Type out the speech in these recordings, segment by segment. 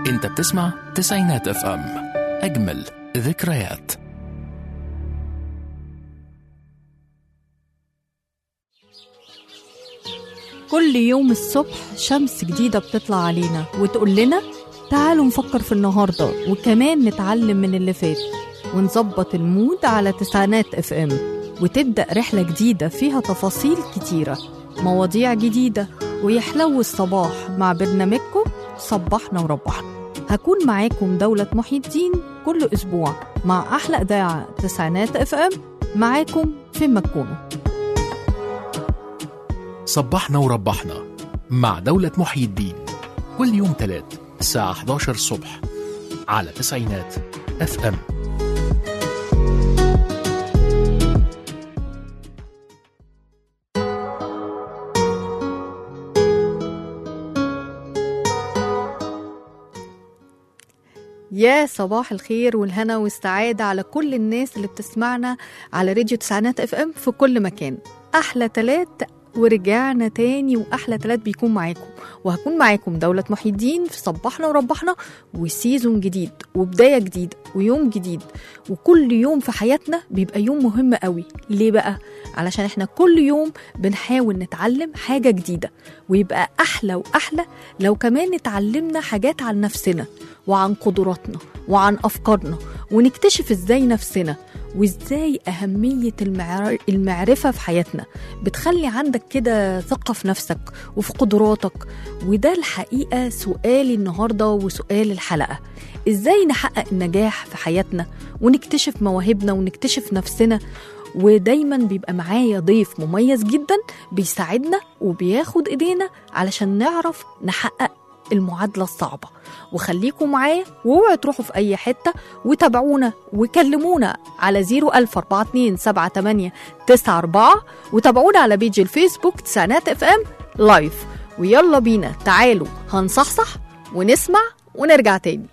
انت بتسمع تسعينات اف ام اجمل ذكريات كل يوم الصبح شمس جديدة بتطلع علينا وتقول لنا تعالوا نفكر في النهاردة وكمان نتعلم من اللي فات ونظبط المود على تسعينات اف ام وتبدأ رحلة جديدة فيها تفاصيل كتيرة مواضيع جديدة ويحلو الصباح مع برنامجكم صبحنا وربحنا هكون معاكم دولة محي الدين كل أسبوع مع أحلى إذاعة تسعينات اف ام معاكم فين ما تكونوا صبحنا وربحنا مع دولة محيي الدين كل يوم تلات الساعة 11 الصبح على تسعينات اف ام يا صباح الخير والهنا والسعادة على كل الناس اللي بتسمعنا على راديو تسعينات اف ام في كل مكان أحلى تلات ورجعنا تاني وأحلى تلات بيكون معاكم وهكون معاكم دولة محي الدين في صبحنا وربحنا وسيزون جديد وبداية جديدة ويوم جديد وكل يوم في حياتنا بيبقى يوم مهم قوي ليه بقى؟ علشان احنا كل يوم بنحاول نتعلم حاجة جديدة ويبقى أحلى وأحلى لو كمان اتعلمنا حاجات عن نفسنا وعن قدراتنا وعن أفكارنا ونكتشف ازاي نفسنا وازاي أهمية المعر... المعرفة في حياتنا بتخلي عندك كده ثقة في نفسك وفي قدراتك وده الحقيقة سؤالي النهاردة وسؤال الحلقة ازاي نحقق النجاح في حياتنا ونكتشف مواهبنا ونكتشف نفسنا ودايما بيبقى معايا ضيف مميز جدا بيساعدنا وبياخد ايدينا علشان نعرف نحقق المعادلة الصعبة وخليكم معايا واوعوا تروحوا في أي حتة وتابعونا وكلمونا على 014278894 وتابعونا على بيج الفيسبوك تسعينات اف ام لايف ويلا بينا تعالوا هنصحصح ونسمع ونرجع تاني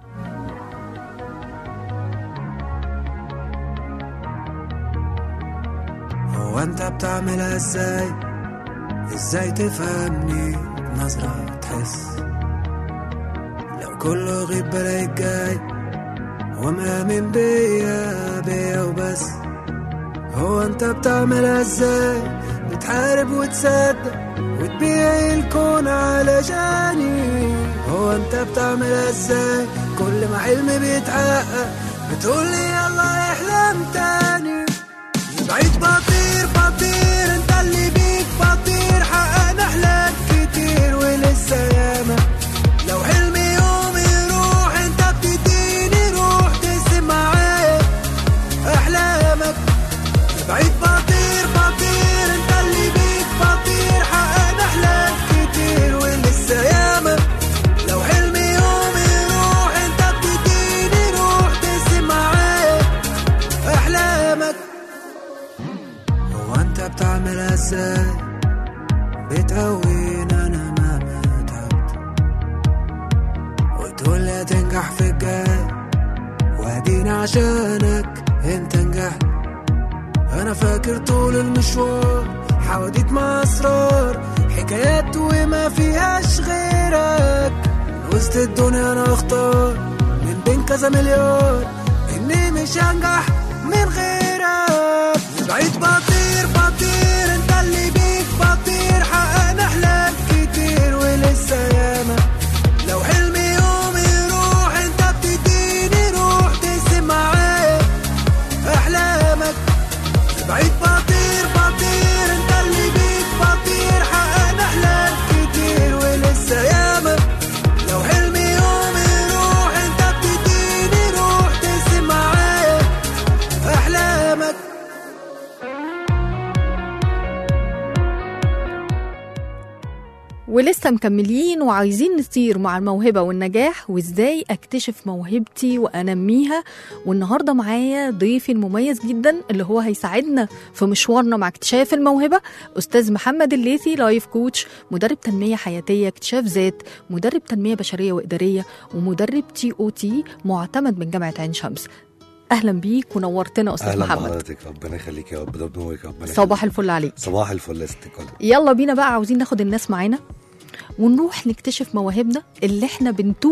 هو انت بتعملها ازاي ازاي تفهمني بنظرة تحس لو كله غيب بلاقيك جاي ومآمن بيا بيا وبس هو انت بتعملها ازاي بتحارب وتصدق وتبيع الكون علشاني هو انت بتعملها ازاي كل ما حلمي بيتحقق بتقولي يلا احلم تاني بعيد بطير بطير انت اللي بيك بطير حققنا احلام كتير ولسه ياما لو حلمي يوم يروح انت بتديني روح تقسم معايا احلامك بعيد بطير بطير انت اللي بيك بطير حققنا احلام كتير ولسه ياما لو حلمي يوم يروح انت بتديني روح تقسم معايا احلامك هو انت بتعملها ازاي بتقويني انا مهما تعبت وتقول لي هتنجح في الجاي واديني عشانك انت نجحت انا فاكر طول المشوار حواديت مع اسرار حكايات وما فيهاش غيرك وسط الدنيا انا اختار من بين كذا مليار اني مش هنجح من غيرك بعيد بطير بطير انت اللي بيك بطير حققنا احلام كتير ولسه ياما لو حلمي يوم يروح انت بتديني روح تقسم معايا احلامك بعيد بطير بطير انت اللي بيك بطير حققنا احلام كتير ولسه ياما لو حلمي يوم يروح انت بتديني روح تقسم معايا احلامك ولسه مكملين وعايزين نطير مع الموهبة والنجاح وازاي اكتشف موهبتي وانميها والنهاردة معايا ضيفي المميز جدا اللي هو هيساعدنا في مشوارنا مع اكتشاف الموهبة استاذ محمد الليثي لايف كوتش مدرب تنمية حياتية اكتشاف ذات مدرب تنمية بشرية وإدارية ومدرب تي او تي معتمد من جامعة عين شمس اهلا بيك ونورتنا استاذ اهلا محمد بحضرتك ربنا يخليك يا رب ده بنورك ربنا صباح يخليك. الفل عليك صباح الفل يا ست الكل يلا بينا بقى عاوزين ناخد الناس معانا ونروح نكتشف مواهبنا اللي احنا بنتوه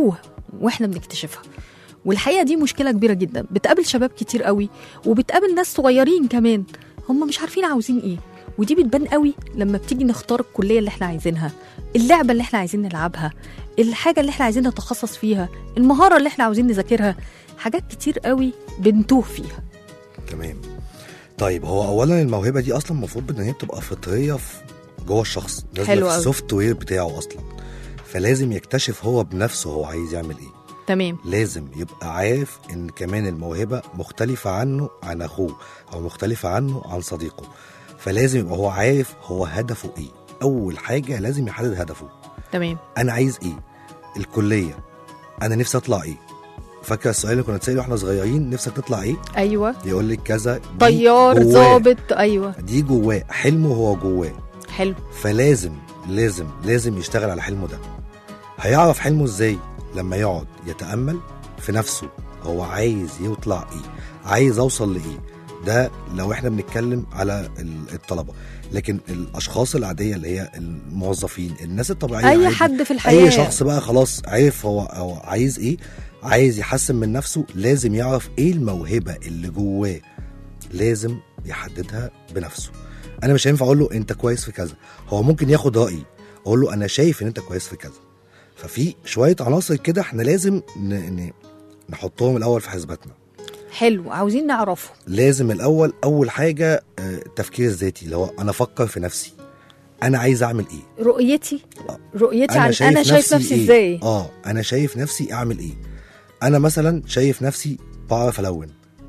واحنا بنكتشفها والحقيقه دي مشكله كبيره جدا بتقابل شباب كتير قوي وبتقابل ناس صغيرين كمان هم مش عارفين عاوزين ايه ودي بتبان قوي لما بتيجي نختار الكليه اللي احنا عايزينها اللعبه اللي احنا عايزين نلعبها الحاجه اللي احنا عايزين نتخصص فيها المهاره اللي احنا عاوزين نذاكرها حاجات كتير قوي بنتوه فيها تمام طيب هو اولا الموهبه دي اصلا المفروض ان هي بتبقى فطريه في جوه الشخص لازم حلو في أوي. السوفت وير بتاعه اصلا فلازم يكتشف هو بنفسه هو عايز يعمل ايه تمام لازم يبقى عارف ان كمان الموهبه مختلفه عنه عن اخوه او مختلفه عنه عن صديقه فلازم يبقى هو عارف هو هدفه ايه اول حاجه لازم يحدد هدفه تمام انا عايز ايه الكليه انا نفسي اطلع ايه فاكر السؤال اللي كنا بنساله واحنا صغيرين نفسك تطلع ايه ايوه يقول لك كذا دي طيار جواه. ظابط ايوه دي جواه حلمه هو جواه حلو فلازم لازم لازم يشتغل على حلمه ده هيعرف حلمه ازاي لما يقعد يتامل في نفسه هو عايز يطلع ايه عايز اوصل لايه ده لو احنا بنتكلم على ال- الطلبه لكن الاشخاص العاديه اللي هي الموظفين الناس الطبيعيه اي عادي، حد في الحياه اي شخص بقى خلاص عارف هو هو عايز ايه عايز يحسن من نفسه لازم يعرف ايه الموهبه اللي جواه لازم يحددها بنفسه انا مش هينفع اقول له انت كويس في كذا هو ممكن ياخد رايي اقول له انا شايف ان انت كويس في كذا ففي شويه عناصر كده احنا لازم ن... ن... نحطهم الاول في حسباتنا حلو عاوزين نعرفه لازم الاول اول حاجه آه، التفكير الذاتي اللي هو انا افكر في نفسي انا عايز اعمل ايه رؤيتي رؤيتي عن انا شايف نفسي إيه؟ ازاي اه انا شايف نفسي اعمل ايه انا مثلا شايف نفسي بعرف الون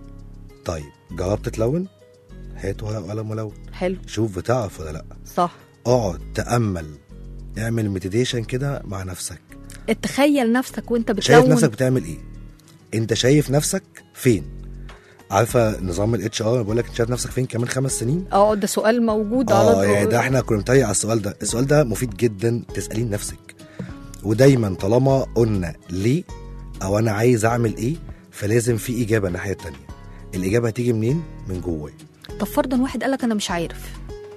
طيب جربت تلون هات ورقه وقلم ملون حلو شوف بتعرف ولا لا صح اقعد تامل اعمل مديتيشن كده مع نفسك تخيل نفسك وانت شايف بتلون نفسك بتعمل ايه انت شايف نفسك فين عارفه نظام الاتش ار بيقول لك انت شايف نفسك فين كمان خمس سنين اه ده سؤال موجود على اه يعني ده احنا كنا بنتريق على السؤال ده السؤال ده مفيد جدا تسالين نفسك ودايما طالما قلنا ليه او انا عايز اعمل ايه فلازم في اجابه الناحيه التانية الاجابه هتيجي منين من جوايا طب فرضا واحد قالك انا مش عارف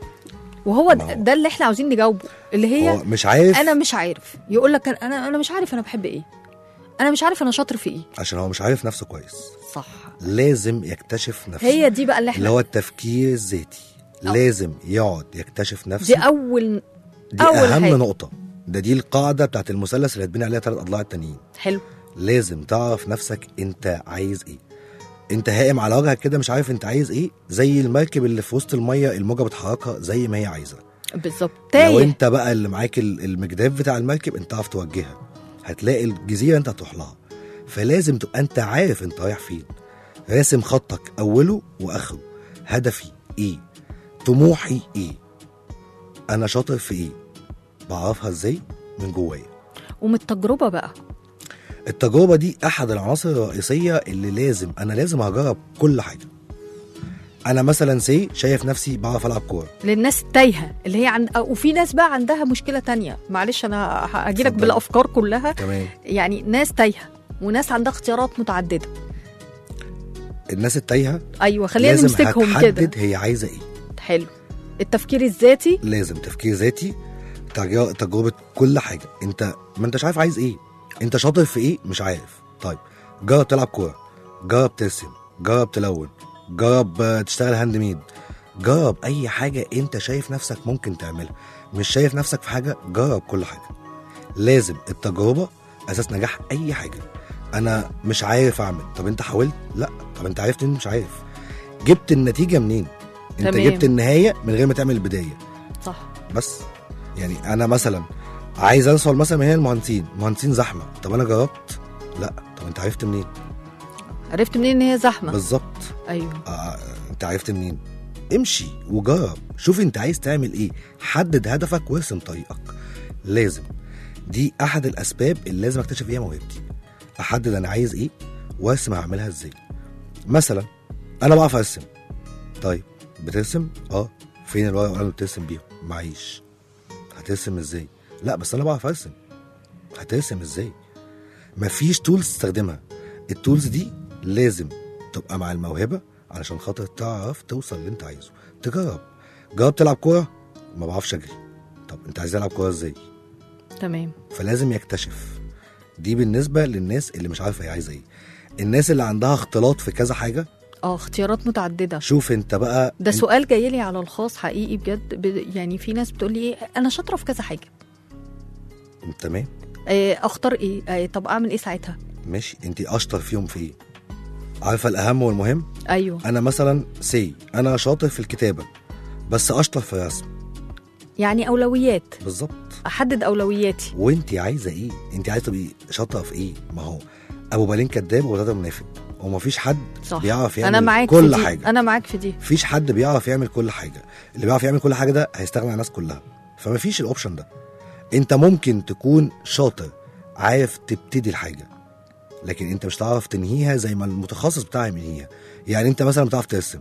وهو ما ده, هو- ده اللي احنا عاوزين نجاوبه اللي هي هو مش عارف انا مش عارف يقول لك انا انا مش عارف انا بحب ايه انا مش عارف انا شاطر في ايه عشان هو مش عارف نفسه كويس صح لازم يكتشف نفسه هي دي بقى اللي اللي احنا هو التفكير الذاتي لازم يقعد يكتشف دي نفسه اول دي أول اهم حاجة. نقطه ده دي القاعده بتاعت المثلث اللي هتبني عليها ثلاث اضلاع التانيين حلو لازم تعرف نفسك انت عايز ايه انت هائم على وجهك كده مش عارف انت عايز ايه زي المركب اللي في وسط الميه الموجه بتحركها زي ما هي عايزه بالظبط لو تايه انت بقى اللي معاك ال- المجداف بتاع المركب انت تعرف توجهها هتلاقي الجزيره انت هتروح لها فلازم تبقى انت عارف انت رايح فين راسم خطك اوله واخره هدفي ايه طموحي ايه انا شاطر في ايه بعرفها ازاي من جوايا ومن التجربه بقى التجربة دي أحد العناصر الرئيسية اللي لازم أنا لازم أجرب كل حاجة أنا مثلا سي شايف نفسي بعرف ألعب كورة للناس التايهه اللي هي عن... وفي ناس بقى عندها مشكله تانية معلش انا هجيلك اتفضل. بالافكار كلها تمام يعني ناس تايهه وناس عندها اختيارات متعدده الناس التايهة ايوه خلينا لازم نمسكهم هتحدد كده هي عايزة إيه حلو التفكير الذاتي لازم تفكير ذاتي تج- تجربة كل حاجة أنت ما أنتش عارف عايز إيه أنت شاطر في إيه مش عارف طيب جرب تلعب كورة جرب ترسم جرب تلون جرب آه، تشتغل هاند ميد جرب أي حاجة أنت شايف نفسك ممكن تعملها مش شايف نفسك في حاجة جرب كل حاجة لازم التجربة أساس نجاح أي حاجة أنا مش عارف أعمل طب أنت حاولت؟ لا طب أنت عرفت إن مش عارف جبت النتيجة منين؟ أنت تمام. جبت النهاية من غير ما تعمل البداية صح بس يعني انا مثلا عايز اوصل مثلا من هنا المهندسين مهندسين زحمه طب انا جربت لا طب انت عرفت منين عرفت منين ان هي زحمه بالظبط ايوه آه انت عرفت منين امشي وجرب شوف انت عايز تعمل ايه حدد هدفك وارسم طريقك لازم دي احد الاسباب اللي لازم اكتشف فيها موهبتي احدد انا عايز ايه وارسم هعملها ازاي مثلا انا بعرف ارسم طيب بترسم اه فين الورقه والقلم اللي بترسم بيهم معيش هترسم ازاي لا بس انا بعرف ارسم هترسم ازاي مفيش تولز تستخدمها التولز دي لازم تبقى مع الموهبه علشان خاطر تعرف توصل اللي انت عايزه تجرب جرب تلعب كوره ما بعرفش اجري طب انت عايز تلعب كوره ازاي تمام فلازم يكتشف دي بالنسبه للناس اللي مش عارفه هي عايزه ايه الناس اللي عندها اختلاط في كذا حاجه اه اختيارات متعدده شوف انت بقى ده انت- سؤال جاي لي على الخاص حقيقي بجد ب... يعني في ناس بتقول لي ايه انا شاطره في كذا حاجه تمام آه، اختار ايه آه، طب اعمل ايه ساعتها ماشي انت اشطر فيهم في ايه عارفه الاهم والمهم ايوه انا مثلا سي انا شاطر في الكتابه بس اشطر في الرسم يعني اولويات بالظبط احدد اولوياتي وانت عايزه ايه انت عايزه تبقي شاطره في ايه ما هو ابو بالين كداب وغدا منافق وما فيش حد صح بيعرف يعمل انا معاك كل في دي. حاجه انا معاك في دي مفيش حد بيعرف يعمل كل حاجه اللي بيعرف يعمل كل حاجه ده هيستغنى عن الناس كلها فما فيش الاوبشن ده انت ممكن تكون شاطر عارف تبتدي الحاجه لكن انت مش هتعرف تنهيها زي ما المتخصص بتاعها ينهيها يعني انت مثلا بتعرف ترسم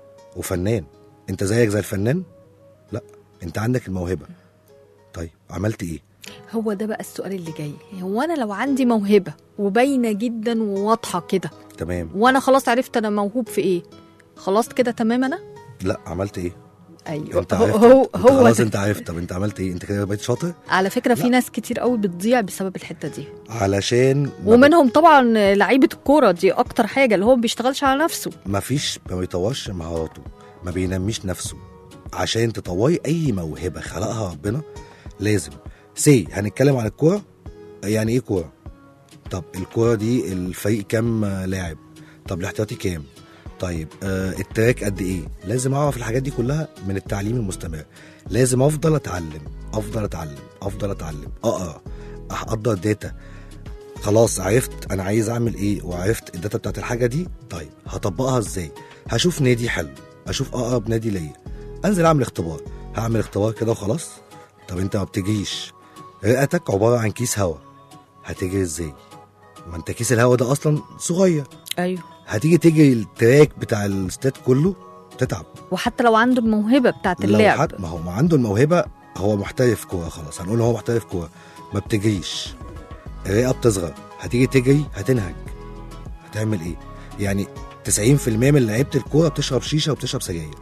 وفنان انت زيك زي الفنان لا انت عندك الموهبه طيب عملت ايه هو ده بقى السؤال اللي جاي هو انا لو عندي موهبه وباينه جدا وواضحه كده تمام وانا خلاص عرفت انا موهوب في ايه خلاص كده تمام انا لا عملت ايه ايوه انت هو عرفت هو, انت هو خلاص ده. انت عرفت طب انت عملت ايه انت كده بقيت شاطر على فكره في لا. ناس كتير قوي بتضيع بسبب الحته دي علشان ما ومنهم طبعا لعيبه الكوره دي اكتر حاجه اللي هو ما بيشتغلش على نفسه ما فيش ما بيطورش مهاراته ما بينميش نفسه عشان تطوري اي موهبه خلقها ربنا لازم سي هنتكلم عن الكوره يعني ايه كوره طب الكوره دي الفريق كام لاعب طب الاحتياطي كام طيب آه التراك قد ايه لازم اعرف الحاجات دي كلها من التعليم المستمر لازم افضل اتعلم افضل اتعلم افضل اتعلم اقرا احضر داتا خلاص عرفت انا عايز اعمل ايه وعرفت الداتا بتاعت الحاجه دي طيب هطبقها ازاي هشوف نادي حلو اشوف اقرب نادي ليا انزل اعمل اختبار هعمل اختبار كده وخلاص طب انت ما بتجريش رئتك عباره عن كيس هواء هتجري ازاي ما انت كيس الهواء ده اصلا صغير ايوه هتيجي تجري التراك بتاع الاستاد كله تتعب وحتى لو عنده الموهبه بتاعت لو اللعب حد ما هو ما عنده الموهبه هو محترف كوره خلاص هنقول هو محترف كوره ما بتجريش الرئه بتصغر هتيجي تجري هتنهج هتعمل ايه يعني 90% من لعيبه الكوره بتشرب شيشه وبتشرب سجاير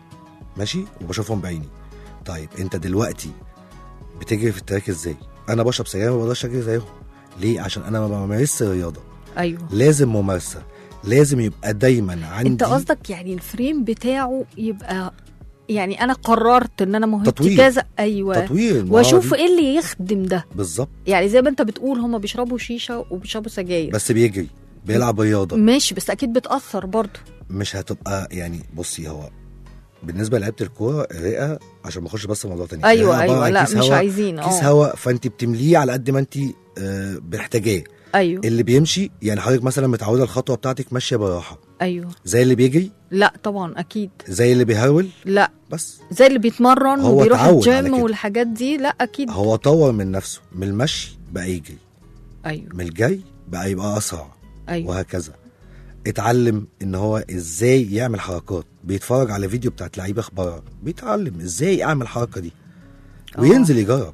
ماشي وبشوفهم بعيني طيب انت دلوقتي بتجري في التراك ازاي انا بشرب سجاير ما بقدرش اجري زيهم ليه عشان انا ما بمارسش رياضه ايوه لازم ممارسه لازم يبقى دايما عندي انت قصدك يعني الفريم بتاعه يبقى يعني انا قررت ان انا موهبتي تطوير. كذا ايوه تطوير المهارة واشوف دي. ايه اللي يخدم ده بالظبط يعني زي ما انت بتقول هم بيشربوا شيشه وبيشربوا سجاير بس بيجري بيلعب رياضه ماشي بس اكيد بتاثر برضه مش هتبقى يعني بصي هو بالنسبه لعيبه الكوره الرئه عشان ما اخش بس في موضوع تاني ايوه الرئة عبارة ايوه عن لا كيس مش هوا- عايزين كيس اه هواء فانت بتمليه على قد ما انت آه، محتاجاه ايوه اللي بيمشي يعني حضرتك مثلا متعوده الخطوه بتاعتك ماشيه براحه ايوه زي اللي بيجري لا طبعا اكيد زي اللي بيهرول لا بس زي اللي بيتمرن هو وبيروح اتعود على الجيم كده. والحاجات دي لا اكيد هو طور من نفسه من المشي بقى يجري ايوه من الجري بقى يبقى اسرع ايوه وهكذا اتعلم ان هو ازاي يعمل حركات بيتفرج على فيديو بتاعت لعيبه اخبار بيتعلم ازاي اعمل الحركه دي آه. وينزل يجرب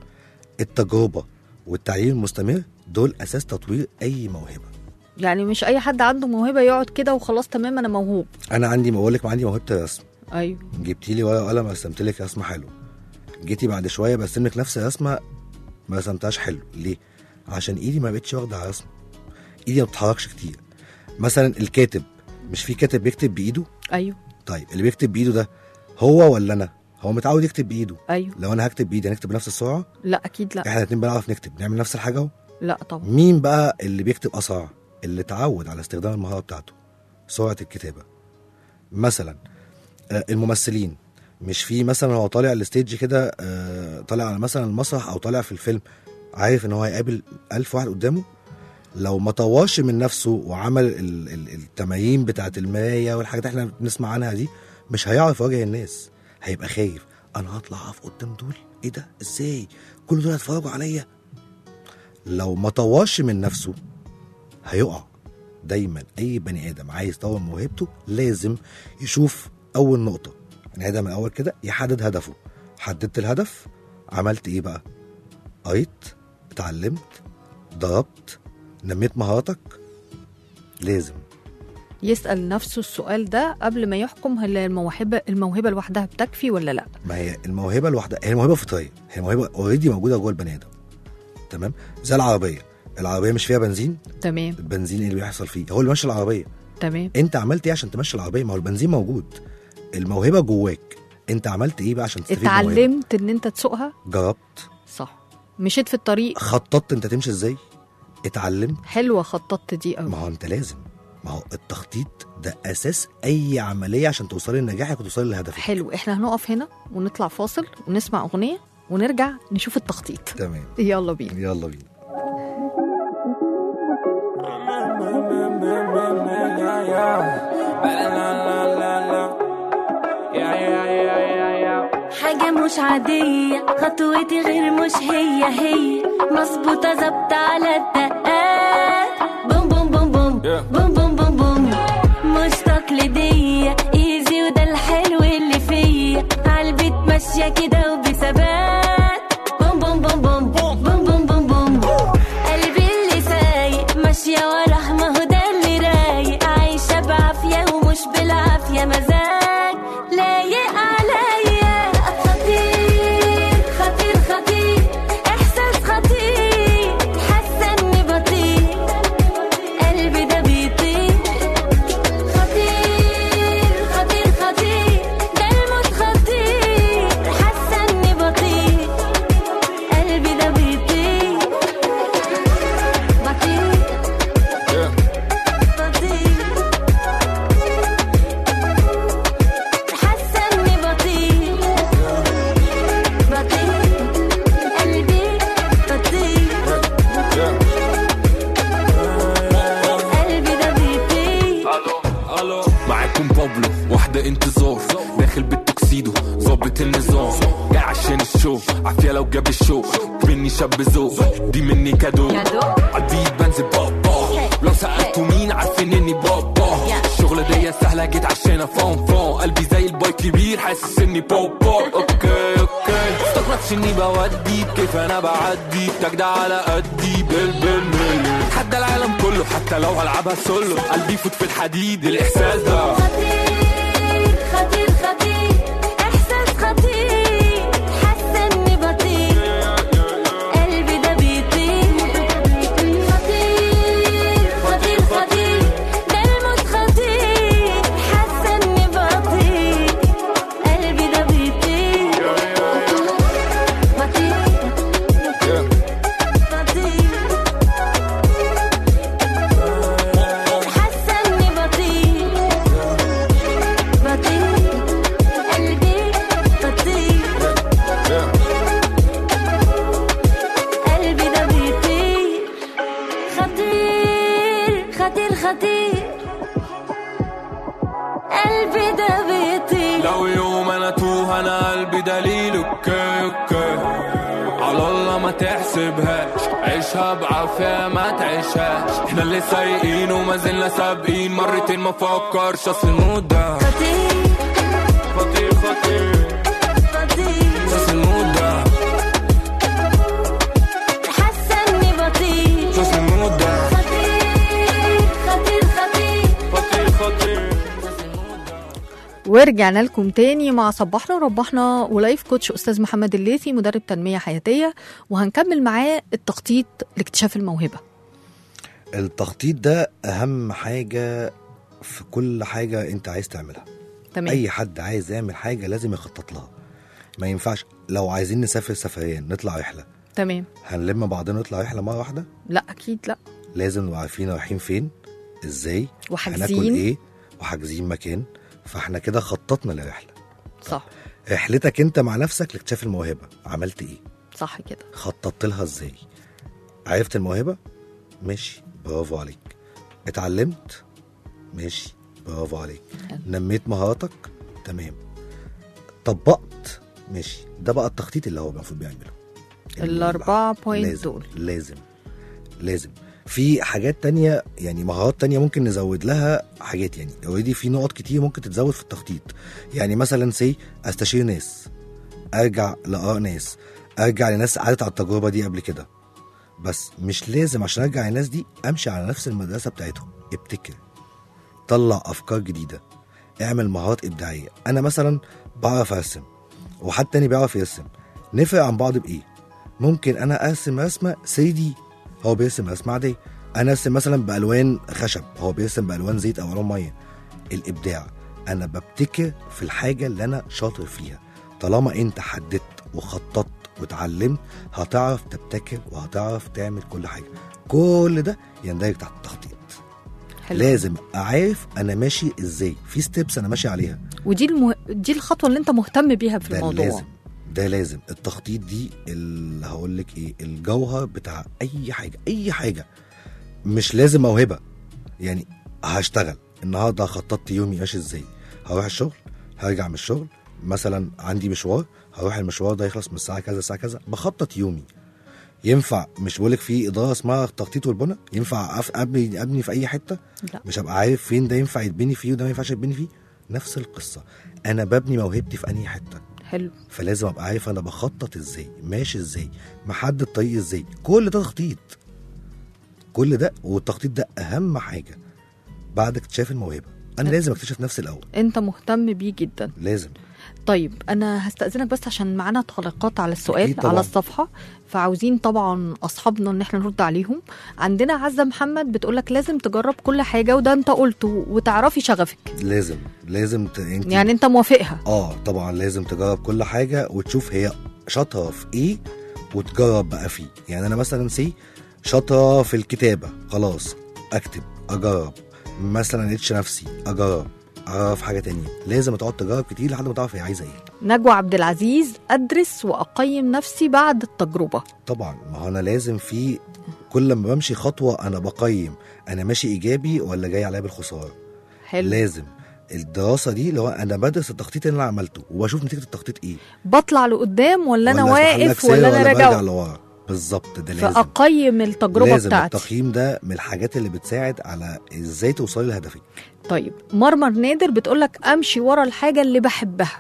التجربه والتعليم المستمر دول اساس تطوير اي موهبه يعني مش اي حد عنده موهبه يقعد كده وخلاص تمام انا موهوب انا عندي بقول لك عندي موهبه الرسم ايوه جبتي لي ورقه وقلم رسمت لك رسمه حلوه جيتي بعد شويه برسم لك نفس الرسمه ما رسمتهاش حلو ليه عشان ايدي ما بقتش واخده على الرسم ايدي ما بتتحركش كتير مثلا الكاتب مش في كاتب بيكتب بايده ايوه طيب اللي بيكتب بايده ده هو ولا انا هو متعود يكتب بايده ايوه لو انا هكتب بايدي هنكتب بنفس السرعه لا اكيد لا احنا الاتنين بنعرف نكتب نعمل نفس الحاجه اهو لا طبعا مين بقى اللي بيكتب اسرع اللي اتعود على استخدام المهاره بتاعته سرعه الكتابه مثلا آه، الممثلين مش في مثلا هو طالع الستيج كده آه، طالع على مثلا المسرح او طالع في الفيلم عارف ان هو هيقابل ألف واحد قدامه لو ما طورش من نفسه وعمل ال- ال- التمارين بتاعت المرايه والحاجات اللي احنا بنسمع عنها دي مش هيعرف يواجه الناس هيبقى خايف انا هطلع اقف قدام دول ايه ده ازاي كل دول هيتفرجوا عليا لو ما طورش من نفسه هيقع دايما اي بني ادم عايز يطور موهبته لازم يشوف اول نقطه نعيدها من الاول كده يحدد هدفه حددت الهدف عملت ايه بقى قريت اتعلمت ضربت نميت مهاراتك لازم يسال نفسه السؤال ده قبل ما يحكم هل الموهبه الموهبه لوحدها بتكفي ولا لا ما هي الموهبه لوحدها هي موهبه فطريه هي موهبه اوريدي موجوده جوه البني ادم تمام زي العربيه العربيه مش فيها بنزين تمام البنزين ايه اللي بيحصل فيه هو اللي ماشي العربيه تمام انت عملت ايه عشان تمشي العربيه ما هو البنزين موجود الموهبه جواك انت عملت ايه بقى عشان تستفيد من الموهبة؟ اتعلمت ان انت تسوقها جربت صح مشيت في الطريق خططت انت تمشي ازاي اتعلمت حلوه خططت دي قوي ما هو انت لازم ما هو التخطيط ده اساس اي عمليه عشان توصلي لنجاحك وتوصلي لهدفك حلو احنا هنقف هنا ونطلع فاصل ونسمع اغنيه ونرجع نشوف التخطيط تمام يلا بينا يلا بينا حاجة مش عادية خطوتي غير مش هي هي مظبوطة ظابطة على الدقات بوم بوم بوم بوم بوم بوم بوم بوم مش تقليدية ايزي وده الحلو اللي فيا عالبيت ماشية كده وبثبات بوم بوم بوم بوم بوم بوم بوم بوم قلبي اللي سايق ماشية وراه ما هو ده اللي رايق عايشة بعافية ومش بالعافية مزاج لايق عليا خطير خطير خطير احساس خطير حاسة اني بطير قلبي ده بيطير خطير خطير خطير ده الموت خطير حاسة اني بطير قلبي ده بيطير بطير بطير حاسة اني بطير بطير قلبي بطير قلبي ده بيطير معاكم بابلو واحدة انتظار داخل بالتوكسيدو ظابط النظام جاي عشان الشو عافية لو جاب الشو مني شاب ذوق دي مني كادو كادو؟ عالبيت بنزل بابا لو سألتوا مين عارفين اني بابا الشغلة دي سهلة جيت عشان افون فون قلبي زي الباي كبير حاسس اني بابا اوكي اوكي استغربتش اني بودي كيف انا بعدي تاج ده على قدي بال بالملي حتى العالم كله حتى لو هلعبها سولو قلبي يفوت في الحديد الاحساس ده خطير خطير خطير احساس خطير حاسه اني بطير قلبي ده بيطير خطير خطير خطير ده الموت خطير حاسه اني بطير قلبي ده بيطير بطير بطير حاسه اني بطير بطير قلبي بطير قلبي ده بيطير خطير خطير خطير قلبي ده بيطير لو يوم انا توه انا قلبي دليل اوكي اوكي على الله ما تحسبهاش عيشها بعافية ما تعيشهاش احنا اللي سايقين وما زلنا سابقين مرتين ما فكرش اصل المود ده خطير خطير خطير خطير اصل المود ده حاسه اني بطير اصل المود ده خطير خطير خطير خطير خطير ورجعنا لكم تاني مع صبحنا وربحنا ولايف كوتش استاذ محمد الليثي مدرب تنميه حياتيه وهنكمل معاه التخطيط لاكتشاف الموهبه التخطيط ده اهم حاجه في كل حاجه انت عايز تعملها تمام اي حد عايز يعمل حاجه لازم يخطط لها ما ينفعش لو عايزين نسافر سفريان نطلع رحله تمام هنلم بعضنا نطلع رحله مره واحده لا اكيد لا لازم نبقى عارفين رايحين فين ازاي وحاجزين. هناكل ايه وحاجزين مكان فاحنا كده خططنا لرحله صح رحلتك انت مع نفسك لاكتشاف الموهبه عملت ايه صح كده خططت لها ازاي عرفت الموهبه ماشي برافو عليك اتعلمت ماشي برافو عليك حلو. نميت مهاراتك تمام طبقت ماشي ده بقى التخطيط اللي هو المفروض بيعمله الأربعة بوينت لازم دول. لازم لازم في حاجات تانية يعني مهارات تانية ممكن نزود لها حاجات يعني اوريدي في نقط كتير ممكن تتزود في التخطيط يعني مثلا سي استشير ناس ارجع لاراء ناس ارجع لناس عادت على التجربه دي قبل كده بس مش لازم عشان ارجع للناس دي امشي على نفس المدرسه بتاعتهم ابتكر طلع افكار جديده اعمل مهارات ابداعيه انا مثلا بعرف ارسم وحد تاني بيعرف يرسم نفرق عن بعض بايه ممكن انا ارسم رسمه 3 دي هو بيرسم رسمه عاديه انا ارسم مثلا بالوان خشب هو بيرسم بالوان زيت او الوان ميه الابداع انا ببتكر في الحاجه اللي انا شاطر فيها طالما انت حددت وخططت واتعلمت هتعرف تبتكر وهتعرف تعمل كل حاجه كل ده يندرج تحت التخطيط حلو. لازم اعرف انا ماشي ازاي في ستيبس انا ماشي عليها ودي المه... دي الخطوه اللي انت مهتم بيها في ده الموضوع لازم ده لازم التخطيط دي اللي هقول لك ايه الجوهر بتاع اي حاجه اي حاجه مش لازم موهبه يعني هشتغل النهارده خططت يومي ماشي ازاي هروح الشغل هرجع من الشغل مثلا عندي مشوار هروح المشوار ده يخلص من الساعه كذا الساعه كذا بخطط يومي ينفع مش بقولك في اداره اسمها التخطيط والبنى ينفع أف- ابني ابني في اي حته لا مش هبقى عارف فين ده ينفع يتبني فيه وده ما ينفعش يتبني فيه نفس القصه انا ببني موهبتي في انهي حته حلو فلازم ابقى عارف انا بخطط ازاي ماشي ازاي محدد طريقي ازاي كل ده تخطيط كل ده والتخطيط ده اهم حاجه بعد اكتشاف الموهبه انا لازم اكتشف نفسي الاول انت مهتم بيه جدا لازم طيب انا هستاذنك بس عشان معانا تعليقات على السؤال أكيد طبعاً. على الصفحه فعاوزين طبعا اصحابنا ان احنا نرد عليهم عندنا عزه محمد بتقولك لازم تجرب كل حاجه وده انت قلته وتعرفي شغفك لازم لازم ت... انت يعني انت موافقها اه طبعا لازم تجرب كل حاجه وتشوف هي شاطره في ايه وتجرب بقى فيه يعني انا مثلا سي شاطره في الكتابه خلاص اكتب اجرب مثلا لقيتش نفسي اجرب اعرف حاجه تانية لازم تقعد تجرب كتير لحد ما تعرف هي عايزه ايه نجوى عبد العزيز ادرس واقيم نفسي بعد التجربه طبعا ما هو انا لازم في كل ما بمشي خطوه انا بقيم انا ماشي ايجابي ولا جاي عليا بالخساره حلو لازم الدراسه دي اللي هو انا بدرس التخطيط اللي انا عملته وبشوف نتيجه التخطيط ايه بطلع لقدام ولا انا أفتح لك واقف سير ولا انا برجع راجع لورا بالظبط ده لازم فاقيم التجربه لازم بتاعتي التقييم ده من الحاجات اللي بتساعد على ازاي توصلي لهدفك طيب مرمر نادر بتقولك امشي ورا الحاجه اللي بحبها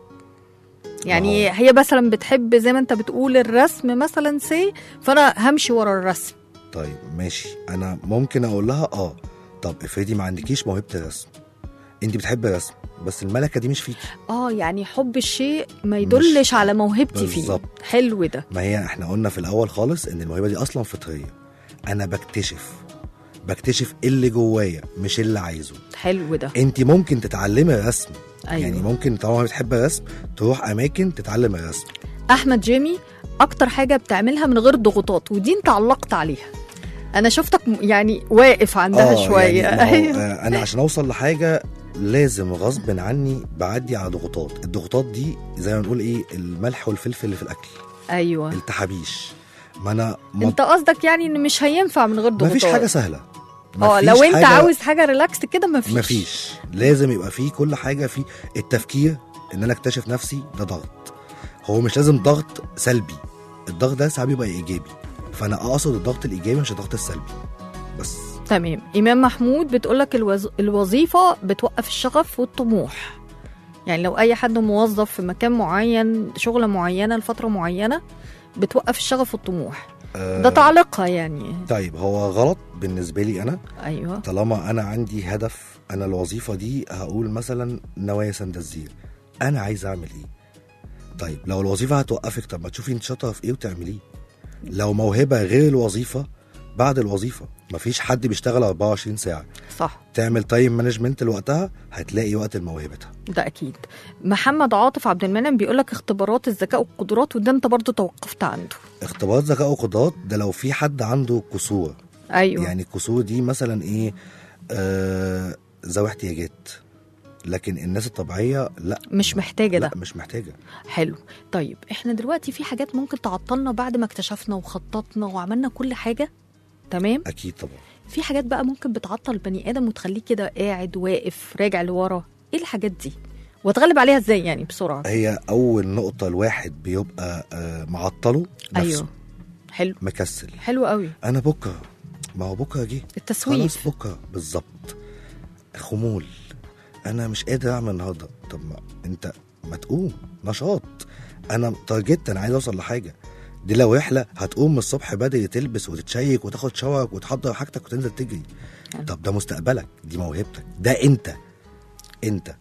يعني آه. هي مثلا بتحب زي ما انت بتقول الرسم مثلا سي فانا همشي ورا الرسم طيب ماشي انا ممكن اقول لها اه طب افرضي ما عندكيش موهبه الرسم انت بتحبي الرسم بس الملكه دي مش فيكي اه يعني حب الشيء ما يدلش على موهبتي فيه بالظبط. حلو ده ما هي احنا قلنا في الاول خالص ان الموهبه دي اصلا فطريه انا بكتشف بكتشف إيه اللي جوايا مش اللي عايزه حلو ده انت ممكن تتعلمي الرسم أيوة. يعني ممكن طالما بتحب الرسم تروح اماكن تتعلم الرسم احمد جيمي اكتر حاجه بتعملها من غير ضغوطات ودي انت علقت عليها انا شفتك م- يعني واقف عندها آه، شويه يعني ما هو أيوة. آه، انا عشان اوصل لحاجه لازم غصب عني بعدي على ضغوطات الضغوطات دي زي ما نقول ايه الملح والفلفل اللي في الاكل ايوه التحابيش ما انا ما انت قصدك يعني ان مش هينفع من غير ضغوطات مفيش حاجه سهله اه مفيش لو انت حاجة- عاوز حاجه ريلاكس كده مفيش مفيش لازم يبقى فيه كل حاجه في التفكير ان انا اكتشف نفسي ده ضغط هو مش لازم ضغط سلبي الضغط ده ساعات بيبقى ايجابي فانا اقصد الضغط الايجابي مش الضغط السلبي بس تمام إمام محمود بتقولك الوز... الوظيفة بتوقف الشغف والطموح يعني لو أي حد موظف في مكان معين شغلة معينة لفترة معينة بتوقف الشغف والطموح آه ده تعليقها يعني طيب هو غلط بالنسبه لي انا أيوه طالما انا عندي هدف انا الوظيفه دي هقول مثلا نوايا سندزير انا عايز اعمل ايه طيب لو الوظيفه هتوقفك طب ما تشوفي انت شاطره في ايه وتعمليه لو موهبه غير الوظيفه بعد الوظيفه مفيش حد بيشتغل 24 ساعه صح تعمل تايم مانجمنت لوقتها هتلاقي وقت لموهبتها ده أكيد محمد عاطف عبد المنعم بيقولك اختبارات الذكاء والقدرات وده أنت برضو توقفت عنده اختبارات ذكاء وقدرات ده لو في حد عنده كسور أيوه يعني الكسور دي مثلا ايه آه ذوي احتياجات لكن الناس الطبيعيه لا مش محتاجة ده لا مش محتاجه حلو طيب احنا دلوقتي في حاجات ممكن تعطلنا بعد ما اكتشفنا وخططنا وعملنا كل حاجة تمام اكيد طبعا في حاجات بقى ممكن بتعطل البني ادم وتخليه كده قاعد واقف راجع لورا ايه الحاجات دي واتغلب عليها ازاي يعني بسرعه هي اول نقطه الواحد بيبقى آه معطله نفسه ايوه حلو مكسل حلو قوي انا بكره ما هو بكره جه التسويف خلاص بكره بالظبط خمول انا مش قادر اعمل النهارده طب ما انت ما تقوم نشاط انا تارجت انا عايز اوصل لحاجه دي لو رحله هتقوم من الصبح بدري تلبس وتتشيك وتاخد شاورك وتحضر حاجتك وتنزل تجري طب ده مستقبلك دي موهبتك ده انت انت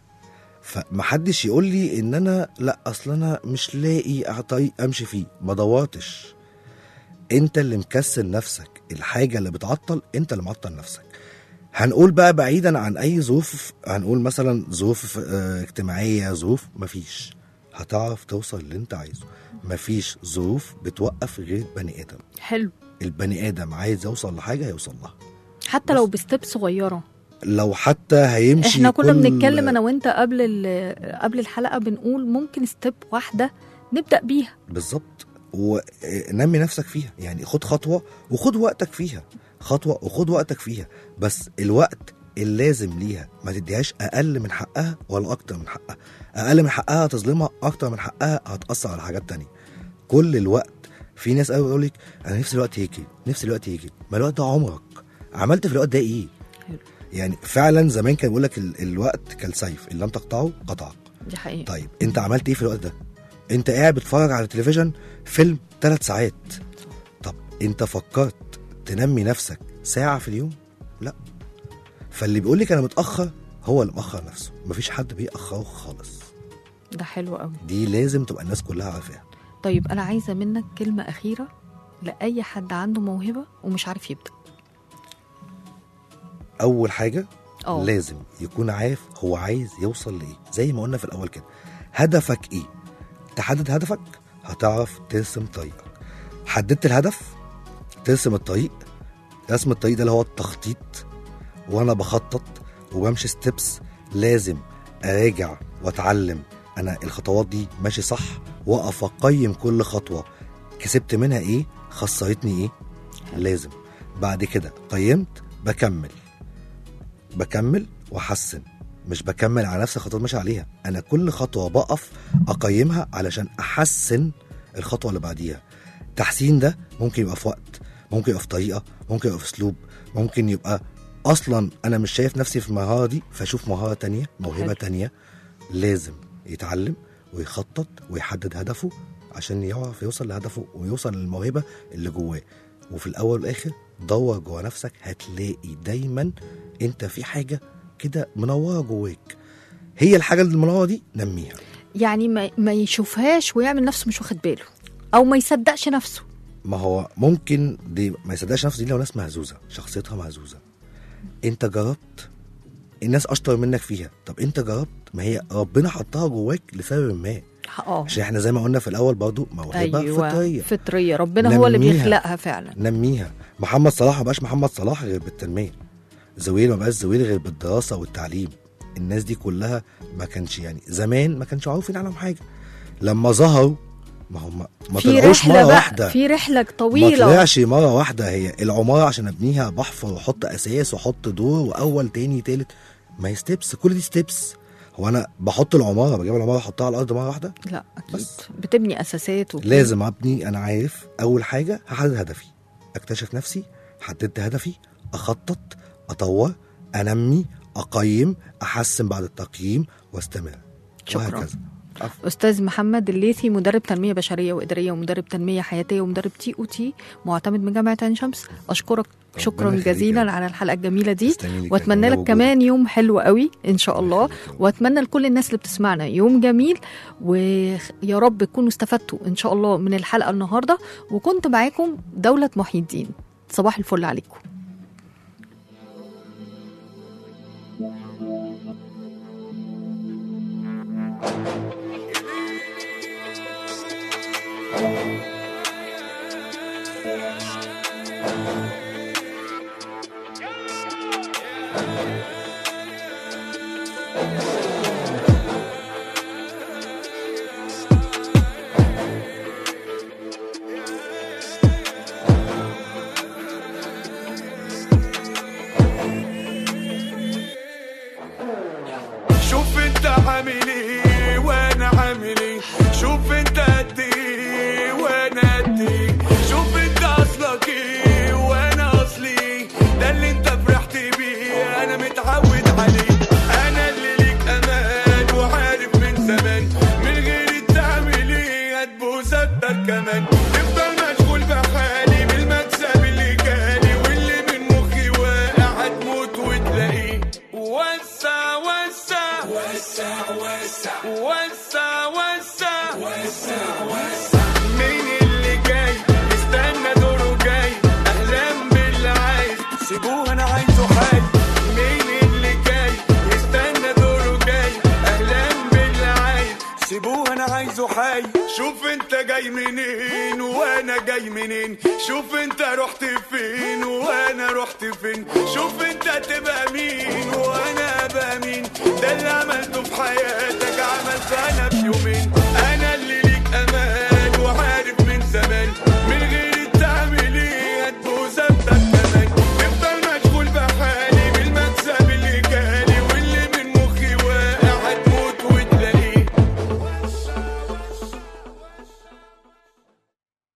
فمحدش يقول لي ان انا لا اصل انا مش لاقي طريق امشي فيه ما دورتش انت اللي مكسل نفسك الحاجه اللي بتعطل انت اللي معطل نفسك هنقول بقى بعيدا عن اي ظروف هنقول مثلا ظروف آه، اجتماعيه ظروف مفيش هتعرف توصل اللي انت عايزه مفيش ظروف بتوقف غير البني ادم حلو البني ادم عايز يوصل لحاجه هيوصل لها حتى لو بستيب صغيره لو حتى هيمشي احنا كنا كل- بنتكلم انا وانت قبل ال- قبل الحلقه بنقول ممكن ستيب واحده نبدا بيها بالظبط ونمي نفسك فيها يعني خد خطوه وخد وقتك فيها خطوه وخد وقتك فيها بس الوقت اللازم ليها ما تديهاش اقل من حقها ولا اكتر من حقها اقل من حقها هتظلمها اكتر من حقها هتاثر على حاجات تانية كل الوقت في ناس قوي يقول لك انا نفسي الوقت يجي نفسي الوقت يجي ما الوقت ده عمرك عملت في الوقت ده ايه حلو. يعني فعلا زمان كان بيقول لك ال- الوقت كالسيف ان لم تقطعه قطعك دي حقيقه طيب انت عملت ايه في الوقت ده انت قاعد بتتفرج على التلفزيون فيلم ثلاث ساعات طب انت فكرت تنمي نفسك ساعة في اليوم لا فاللي بيقول لك انا متأخر هو اللي مأخر نفسه مفيش حد بيأخره خالص ده حلو قوي دي لازم تبقى الناس كلها عارفاها طيب انا عايزه منك كلمه اخيره لاي حد عنده موهبه ومش عارف يبدا اول حاجة اه لازم يكون عارف هو عايز يوصل لايه زي ما قلنا في الاول كده هدفك ايه تحدد هدفك هتعرف ترسم طريقك حددت الهدف ترسم الطريق رسم الطريق ده اللي هو التخطيط وانا بخطط وبمشي ستيبس لازم اراجع واتعلم انا الخطوات دي ماشي صح واقف اقيم كل خطوه كسبت منها ايه خسرتني ايه لازم بعد كده قيمت بكمل بكمل واحسن مش بكمل على نفس الخطوات ماشي عليها انا كل خطوه بقف اقيمها علشان احسن الخطوه اللي بعديها التحسين ده ممكن يبقى في وقت ممكن يبقى في طريقه ممكن يبقى في اسلوب ممكن يبقى اصلا انا مش شايف نفسي في المهاره دي فاشوف مهاره تانية موهبه حلو. تانية لازم يتعلم ويخطط ويحدد هدفه عشان يعرف يوصل لهدفه ويوصل للموهبه اللي جواه وفي الاول والاخر دور جوه نفسك هتلاقي دايما انت في حاجه كده منوره جواك هي الحاجه اللي المنوره دي نميها يعني ما, ما يشوفهاش ويعمل نفسه مش واخد باله او ما يصدقش نفسه ما هو ممكن دي ما يصدقش نفسه دي لو ناس مهزوزه شخصيتها مهزوزه انت جربت الناس اشطر منك فيها طب انت جربت ما هي ربنا حطها جواك لسبب ما اه عشان احنا زي ما قلنا في الاول برضو موهبه ايوه فطريه فطريه ربنا هو اللي نميها. بيخلقها فعلا نميها محمد صلاح ما بقاش محمد صلاح غير بالتنميه زويل ما بقاش زويل غير بالدراسه والتعليم الناس دي كلها ما كانش يعني زمان ما كانش عارفين عنهم حاجه لما ظهروا ما هم ما في طلعوش رحله مره بقى واحده في رحله ما طويله طلعش مره واحده هي العماره عشان ابنيها بحفر واحط اساس واحط دور واول تاني تالت ما هي ستيبس كل دي ستيبس هو انا بحط العماره بجيب العماره احطها على الارض مره واحده لا اكيد بس. بتبني اساسات وكده. لازم ابني انا عارف اول حاجه هحدد هدفي اكتشف نفسي حددت هدفي اخطط اطور انمي اقيم احسن بعد التقييم واستمر شكراً. وهكذا عفو. استاذ محمد الليثي مدرب تنميه بشريه واداريه ومدرب تنميه حياتيه ومدرب تي او تي معتمد من جامعه عين شمس اشكرك شكرا يخليك جزيلا يا على الحلقه الجميله دي تسلمي لي واتمنى كمان لك وجودك. كمان يوم حلو قوي ان شاء الله يخليك يا رب. واتمنى لكل الناس اللي بتسمعنا يوم جميل ويا رب تكونوا استفدتوا ان شاء الله من الحلقه النهارده وكنت معاكم دوله محي الدين صباح الفل عليكم شوف انت عامل ايه وانا عامل ايه شوف انت قد ايه وانا قد ايه شوف انت اصلك ايه وانا اصلي ايه ده اللي انت فرحت بيه انا متعود عليه انا اللي ليك امان وعارف من زمان من غير تعمل ايه هتبوس اكتر كمان تفضل مشغول بحالي بالمكسب اللي جالي واللي من مخي واقع هتموت وتلاقيه وسع وسع وسع وسع وسع وسع وسع وسع مين اللي جاي استنى دوره جاي اهلا سيبوه انا عايزه حي شوف انت جاي منين وانا جاي منين شوف انت رحت فين وانا رحت فين شوف انت تبقى مين وانا ابقى مين ده اللي عملته في حياتك عملته انا